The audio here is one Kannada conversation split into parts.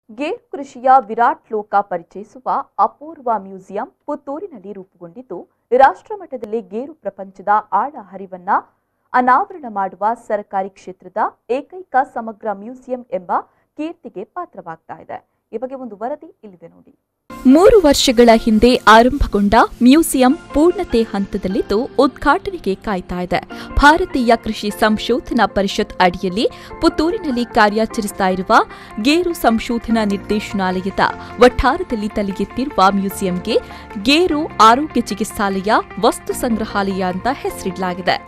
ಗೇರು ಕೃಷಿಯ ವಿರಾಟ್ ಲೋಕ ಪರಿಚಯಿಸುವ ಅಪೂರ್ವ ಮ್ಯೂಸಿಯಂ ಪುತ್ತೂರಿನಲ್ಲಿ ರೂಪುಗೊಂಡಿದ್ದು ರಾಷ್ಟ್ರಮಟ್ಟದಲ್ಲಿ ಗೇರು ಪ್ರಪಂಚದ ಆಳ ಹರಿವನ್ನ ಅನಾವರಣ ಮಾಡುವ ಸರ್ಕಾರಿ ಕ್ಷೇತ್ರದ ಏಕೈಕ ಸಮಗ್ರ ಮ್ಯೂಸಿಯಂ ಎಂಬ ಕೀರ್ತಿಗೆ ಪಾತ್ರವಾಗ್ತಾ ಇದೆ ಈ ಬಗ್ಗೆ ಒಂದು ವರದಿ ಇಲ್ಲಿದೆ ನೋಡಿ ಮೂರು ವರ್ಷಗಳ ಹಿಂದೆ ಆರಂಭಗೊಂಡ ಮ್ಯೂಸಿಯಂ ಪೂರ್ಣತೆ ಹಂತದಲ್ಲಿದ್ದು ಉದ್ಘಾಟನೆಗೆ ಕಾಯ್ತಾ ಇದೆ ಭಾರತೀಯ ಕೃಷಿ ಸಂಶೋಧನಾ ಪರಿಷತ್ ಅಡಿಯಲ್ಲಿ ಪುತ್ತೂರಿನಲ್ಲಿ ಕಾರ್ಯಾಚರಿಸ್ತಾ ಇರುವ ಗೇರು ಸಂಶೋಧನಾ ನಿರ್ದೇಶನಾಲಯದ ವಠಾರದಲ್ಲಿ ತಲೆಗೆತ್ತಿರುವ ಮ್ಯೂಸಿಯಂಗೆ ಗೇರು ಆರೋಗ್ಯ ಚಿಕಿತ್ಸಾಲಯ ವಸ್ತು ಸಂಗ್ರಹಾಲಯ ಅಂತ ಹೆಸರಿಡಲಾಗಿದೆ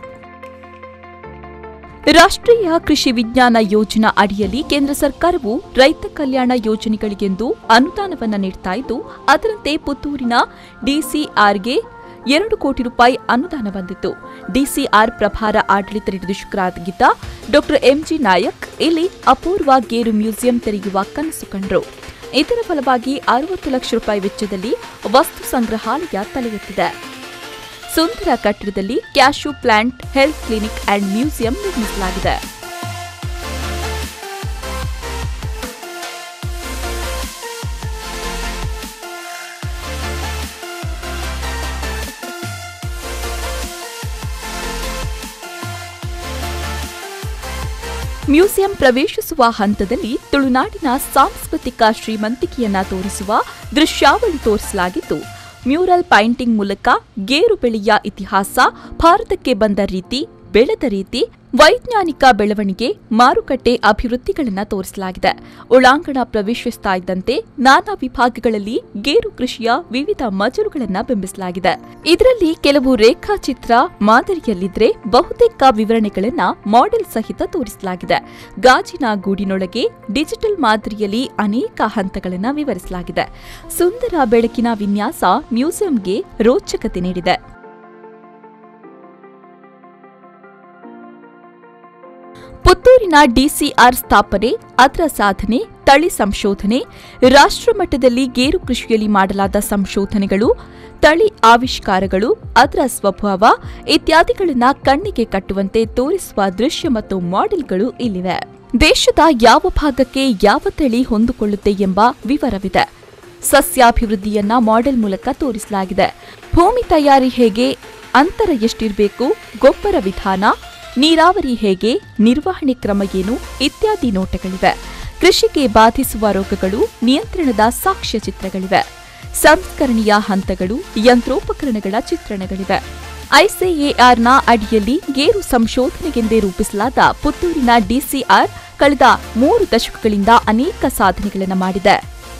ರಾಷ್ಟ್ರೀಯ ಕೃಷಿ ವಿಜ್ಞಾನ ಯೋಜನಾ ಅಡಿಯಲ್ಲಿ ಕೇಂದ್ರ ಸರ್ಕಾರವು ರೈತ ಕಲ್ಯಾಣ ಯೋಜನೆಗಳಿಗೆಂದು ಅನುದಾನವನ್ನು ನೀಡ್ತಾ ಇದ್ದು ಅದರಂತೆ ಪುತ್ತೂರಿನ ಡಿಸಿಆರ್ಗೆ ಎರಡು ಕೋಟಿ ರೂಪಾಯಿ ಅನುದಾನ ಬಂದಿತ್ತು ಡಿಸಿಆರ್ ಪ್ರಭಾರ ಆಡಳಿತ ನಿರ್ದೇಶಕರಾಗಿದ್ದ ಡಾ ಎಂಜಿ ನಾಯಕ್ ಇಲ್ಲಿ ಅಪೂರ್ವ ಗೇರು ಮ್ಯೂಸಿಯಂ ತೆರೆಯುವ ಕನಸು ಕಂಡರು ಇದರ ಫಲವಾಗಿ ಅರವತ್ತು ಲಕ್ಷ ರೂಪಾಯಿ ವೆಚ್ಚದಲ್ಲಿ ವಸ್ತು ಸಂಗ್ರಹಾಲಯ ತಲೆ ಎತ್ತಿದೆ ಸುಂದರ ಕಟ್ಟಡದಲ್ಲಿ cashew plant health clinic and museum ನಿರ್ಮಿಸಲಾಗಿದೆ ಮ್ಯೂಸಿಯಂ ಪ್ರವೇಶಿಸುವ ಹಂತದಲ್ಲಿ ತುಳುನಾಡಿನ ಸಾಂಸ್ಕೃತಿಕ ಶ್ರೀಮಂತಿಕೆಯನ್ನ ತೋರಿಸುವ ದೃಶ್ಯಾವಳಿ ತೋರಿಸಲಾಗಿದ್ದು ಮ್ಯೂರಲ್ ಪೈಂಟಿಂಗ್ ಮೂಲಕ ಗೇರು ಬೆಳೆಯ ಇತಿಹಾಸ ಭಾರತಕ್ಕೆ ಬಂದ ರೀತಿ ಬೆಳೆದ ರೀತಿ ವೈಜ್ಞಾನಿಕ ಬೆಳವಣಿಗೆ ಮಾರುಕಟ್ಟೆ ಅಭಿವೃದ್ಧಿಗಳನ್ನು ತೋರಿಸಲಾಗಿದೆ ಒಳಾಂಗಣ ಪ್ರವೇಶಿಸ್ತಾ ಇದ್ದಂತೆ ನಾನಾ ವಿಭಾಗಗಳಲ್ಲಿ ಗೇರು ಕೃಷಿಯ ವಿವಿಧ ಮಜಲುಗಳನ್ನು ಬಿಂಬಿಸಲಾಗಿದೆ ಇದರಲ್ಲಿ ಕೆಲವು ರೇಖಾಚಿತ್ರ ಮಾದರಿಯಲ್ಲಿದ್ರೆ ಬಹುತೇಕ ವಿವರಣೆಗಳನ್ನ ಮಾಡೆಲ್ ಸಹಿತ ತೋರಿಸಲಾಗಿದೆ ಗಾಜಿನ ಗೂಡಿನೊಳಗೆ ಡಿಜಿಟಲ್ ಮಾದರಿಯಲ್ಲಿ ಅನೇಕ ಹಂತಗಳನ್ನು ವಿವರಿಸಲಾಗಿದೆ ಸುಂದರ ಬೆಳಕಿನ ವಿನ್ಯಾಸ ಮ್ಯೂಸಿಯಂಗೆ ರೋಚಕತೆ ನೀಡಿದೆ ಪುತ್ತೂರಿನ ಡಿಸಿಆರ್ ಸ್ಥಾಪನೆ ಅದರ ಸಾಧನೆ ತಳಿ ಸಂಶೋಧನೆ ರಾಷ್ಟ್ರಮಟ್ಟದಲ್ಲಿ ಗೇರು ಕೃಷಿಯಲ್ಲಿ ಮಾಡಲಾದ ಸಂಶೋಧನೆಗಳು ತಳಿ ಆವಿಷ್ಕಾರಗಳು ಅದರ ಸ್ವಭಾವ ಇತ್ಯಾದಿಗಳನ್ನ ಕಣ್ಣಿಗೆ ಕಟ್ಟುವಂತೆ ತೋರಿಸುವ ದೃಶ್ಯ ಮತ್ತು ಮಾಡೆಲ್ಗಳು ಇಲ್ಲಿವೆ ದೇಶದ ಯಾವ ಭಾಗಕ್ಕೆ ಯಾವ ತಳಿ ಹೊಂದಿಕೊಳ್ಳುತ್ತೆ ಎಂಬ ವಿವರವಿದೆ ಸಸ್ಯಾಭಿವೃದ್ಧಿಯನ್ನ ಮಾಡೆಲ್ ಮೂಲಕ ತೋರಿಸಲಾಗಿದೆ ಭೂಮಿ ತಯಾರಿ ಹೇಗೆ ಅಂತರ ಎಷ್ಟಿರಬೇಕು ಗೊಬ್ಬರ ವಿಧಾನ ನೀರಾವರಿ ಹೇಗೆ ನಿರ್ವಹಣೆ ಕ್ರಮ ಏನು ಇತ್ಯಾದಿ ನೋಟಗಳಿವೆ ಕೃಷಿಗೆ ಬಾಧಿಸುವ ರೋಗಗಳು ನಿಯಂತ್ರಣದ ಸಾಕ್ಷ್ಯ ಚಿತ್ರಗಳಿವೆ ಸಂಸ್ಕರಣೆಯ ಹಂತಗಳು ಯಂತ್ರೋಪಕರಣಗಳ ಚಿತ್ರಣಗಳಿವೆ ಐಸಿಎಆರ್ನ ಅಡಿಯಲ್ಲಿ ಗೇರು ಸಂಶೋಧನೆಗೆಂದೇ ರೂಪಿಸಲಾದ ಪುತ್ತೂರಿನ ಡಿಸಿಆರ್ ಕಳೆದ ಮೂರು ದಶಕಗಳಿಂದ ಅನೇಕ ಸಾಧನೆಗಳನ್ನು ಮಾಡಿದೆ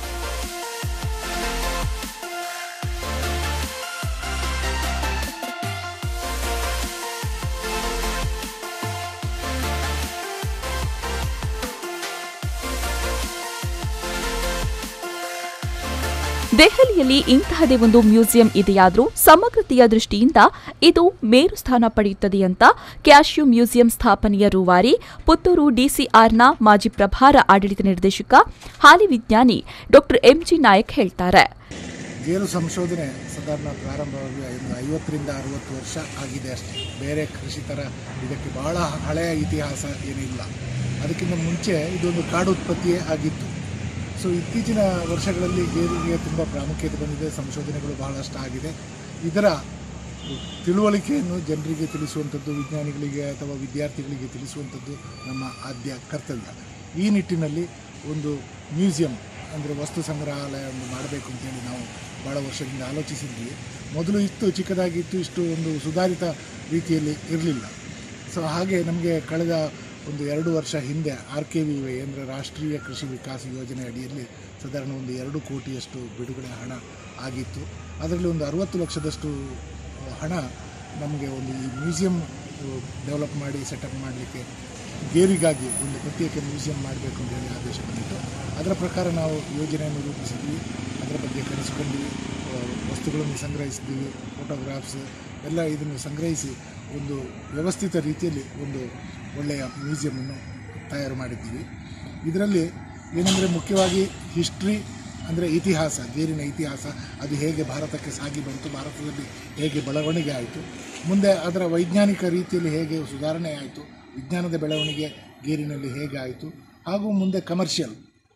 ದೆಹಲಿಯಲ್ಲಿ ಇಂತಹದೇ ಒಂದು ಮ್ಯೂಸಿಯಂ ಇದೆಯಾದರೂ ಸಮಗ್ರತೆಯ ದೃಷ್ಟಿಯಿಂದ ಇದು ಮೇರು ಸ್ಥಾನ ಪಡೆಯುತ್ತದೆ ಅಂತ ಕ್ಯಾಶ್ಯೂ ಮ್ಯೂಸಿಯಂ ಸ್ಥಾಪನೆಯ ರೂವಾರಿ ಪುತ್ತೂರು ಡಿಸಿಆರ್ನ ಮಾಜಿ ಪ್ರಭಾರ ಆಡಳಿತ ನಿರ್ದೇಶಕ ಹಾಲಿ ವಿಜ್ಞಾನಿ ಡಾ ಎಂಜಿ ನಾಯಕ್ ಹೇಳ್ತಾರೆ ಗೇರು ಸಂಶೋಧನೆ ಸಾಧಾರಣ ಪ್ರಾರಂಭವಾಗಿ ಒಂದು ಐವತ್ತರಿಂದ ಅರುವತ್ತು ವರ್ಷ ಆಗಿದೆ ಅಷ್ಟೇ ಬೇರೆ ಕೃಷಿ ಥರ ಇದಕ್ಕೆ ಬಹಳ ಹಳೆಯ ಇತಿಹಾಸ ಏನಿಲ್ಲ ಅದಕ್ಕಿಂತ ಮುಂಚೆ ಇದೊಂದು ಕಾಡು ಉತ್ಪತ್ತಿಯೇ ಆಗಿತ್ತು ಸೊ ಇತ್ತೀಚಿನ ವರ್ಷಗಳಲ್ಲಿ ಗೇರಿಗೆ ತುಂಬ ಪ್ರಾಮುಖ್ಯತೆ ಬಂದಿದೆ ಸಂಶೋಧನೆಗಳು ಬಹಳಷ್ಟು ಆಗಿದೆ ಇದರ ತಿಳುವಳಿಕೆಯನ್ನು ಜನರಿಗೆ ತಿಳಿಸುವಂಥದ್ದು ವಿಜ್ಞಾನಿಗಳಿಗೆ ಅಥವಾ ವಿದ್ಯಾರ್ಥಿಗಳಿಗೆ ತಿಳಿಸುವಂಥದ್ದು ನಮ್ಮ ಆದ್ಯ ಕರ್ತವ್ಯ ಈ ನಿಟ್ಟಿನಲ್ಲಿ ಒಂದು ಮ್ಯೂಸಿಯಂ ಅಂದರೆ ವಸ್ತು ಸಂಗ್ರಹಾಲಯವನ್ನು ಮಾಡಬೇಕು ಅಂತೇಳಿ ನಾವು ಭಾಳ ವರ್ಷದಿಂದ ಆಲೋಚಿಸಿದ್ವಿ ಮೊದಲು ಇತ್ತು ಚಿಕ್ಕದಾಗಿತ್ತು ಇಷ್ಟು ಒಂದು ಸುಧಾರಿತ ರೀತಿಯಲ್ಲಿ ಇರಲಿಲ್ಲ ಸೊ ಹಾಗೆ ನಮಗೆ ಕಳೆದ ಒಂದು ಎರಡು ವರ್ಷ ಹಿಂದೆ ಆರ್ ಕೆ ವಿ ವೈ ಅಂದರೆ ರಾಷ್ಟ್ರೀಯ ಕೃಷಿ ವಿಕಾಸ ಯೋಜನೆ ಅಡಿಯಲ್ಲಿ ಸಾಧಾರಣ ಒಂದು ಎರಡು ಕೋಟಿಯಷ್ಟು ಬಿಡುಗಡೆ ಹಣ ಆಗಿತ್ತು ಅದರಲ್ಲಿ ಒಂದು ಅರುವತ್ತು ಲಕ್ಷದಷ್ಟು ಹಣ ನಮಗೆ ಒಂದು ಈ ಮ್ಯೂಸಿಯಂ ಡೆವಲಪ್ ಮಾಡಿ ಸೆಟಪ್ ಮಾಡಲಿಕ್ಕೆ ಗೇರಿಗಾಗಿ ಒಂದು ಪ್ರತ್ಯೇಕ ಮ್ಯೂಸಿಯಂ ಮಾಡಬೇಕು ಅಂತ ಹೇಳಿ ಆದೇಶ ಬಂದಿತ್ತು ಅದರ ಪ್ರಕಾರ ನಾವು ಯೋಜನೆಯನ್ನು ರೂಪಿಸಿದ್ವಿ ಅದರ ಬಗ್ಗೆ ಕಲಿಸ್ಕೊಂಡ್ವಿ ವಸ್ತುಗಳನ್ನು ಸಂಗ್ರಹಿಸಿದ್ವಿ ಫೋಟೋಗ್ರಾಫ್ಸ್ ಎಲ್ಲ ಇದನ್ನು ಸಂಗ್ರಹಿಸಿ ಒಂದು ವ್ಯವಸ್ಥಿತ ರೀತಿಯಲ್ಲಿ ಒಂದು ಒಳ್ಳೆಯ ಮ್ಯೂಸಿಯಮನ್ನು ತಯಾರು ಮಾಡಿದ್ದೀವಿ ಇದರಲ್ಲಿ ಏನಂದರೆ ಮುಖ್ಯವಾಗಿ ಹಿಸ್ಟ್ರಿ ಅಂದರೆ ಇತಿಹಾಸ ಗೇರಿನ ಇತಿಹಾಸ ಅದು ಹೇಗೆ ಭಾರತಕ್ಕೆ ಸಾಗಿ ಬಂತು ಭಾರತದಲ್ಲಿ ಹೇಗೆ ಬೆಳವಣಿಗೆ ಆಯಿತು ಮುಂದೆ ಅದರ ವೈಜ್ಞಾನಿಕ ರೀತಿಯಲ್ಲಿ ಹೇಗೆ ಸುಧಾರಣೆ ಆಯಿತು ವಿಜ್ಞಾನದ ಬೆಳವಣಿಗೆ ಗೇರಿನಲ್ಲಿ ಹೇಗೆ ಆಯಿತು ಹಾಗೂ ಮುಂದೆ ಕಮರ್ಷಿಯಲ್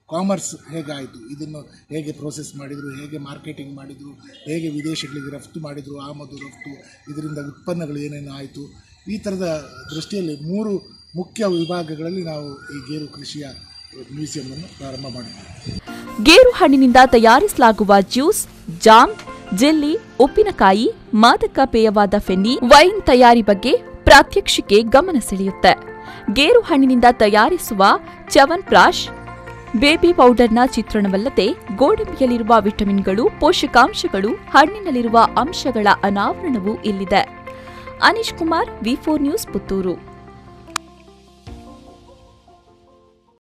ಕಾಮರ್ಸ್ ಹೇಗಾಯಿತು ಇದನ್ನು ಹೇಗೆ ಪ್ರೋಸೆಸ್ ಮಾಡಿದರು ಹೇಗೆ ಮಾರ್ಕೆಟಿಂಗ್ ಮಾಡಿದರು ಹೇಗೆ ವಿದೇಶಗಳಿಗೆ ರಫ್ತು ಮಾಡಿದರು ಆಮದು ರಫ್ತು ಇದರಿಂದ ಉತ್ಪನ್ನಗಳು ಏನೇನು ಆಯಿತು ಈ ಥರದ ದೃಷ್ಟಿಯಲ್ಲಿ ಮೂರು ಮುಖ್ಯ ವಿಭಾಗಗಳಲ್ಲಿ ನಾವು ಈ ಗೇರು ಕೃಷಿಯ ಮ್ಯೂಸಿಯಮನ್ನು ಪ್ರಾರಂಭ ಮಾಡಿದ್ದೀವಿ ಗೇರು ಹಣ್ಣಿನಿಂದ ತಯಾರಿಸಲಾಗುವ ಜ್ಯೂಸ್ ಜಾಮ್ ಜೆಲ್ಲಿ ಉಪ್ಪಿನಕಾಯಿ ಮಾದಕ ಪೇಯವಾದ ಫೆನ್ನಿ ವೈನ್ ತಯಾರಿ ಬಗ್ಗೆ ಪ್ರಾತ್ಯಕ್ಷಿಕೆ ಗಮನ ಸೆಳೆಯುತ್ತೆ ಗೇರು ಹಣ್ಣಿನಿಂದ ತಯಾರಿಸುವ ಚವನ್ಪ್ರಾಶ್ ಬೇಬಿ ಪೌಡರ್ನ ಚಿತ್ರಣವಲ್ಲದೆ ಗೋಡಂಬಿಯಲ್ಲಿರುವ ವಿಟಮಿನ್ಗಳು ಪೋಷಕಾಂಶಗಳು ಹಣ್ಣಿನಲ್ಲಿರುವ ಅಂಶಗಳ ಅನಾವರಣವೂ ಇಲ್ಲಿದೆ Anish Kumar V four news Puttur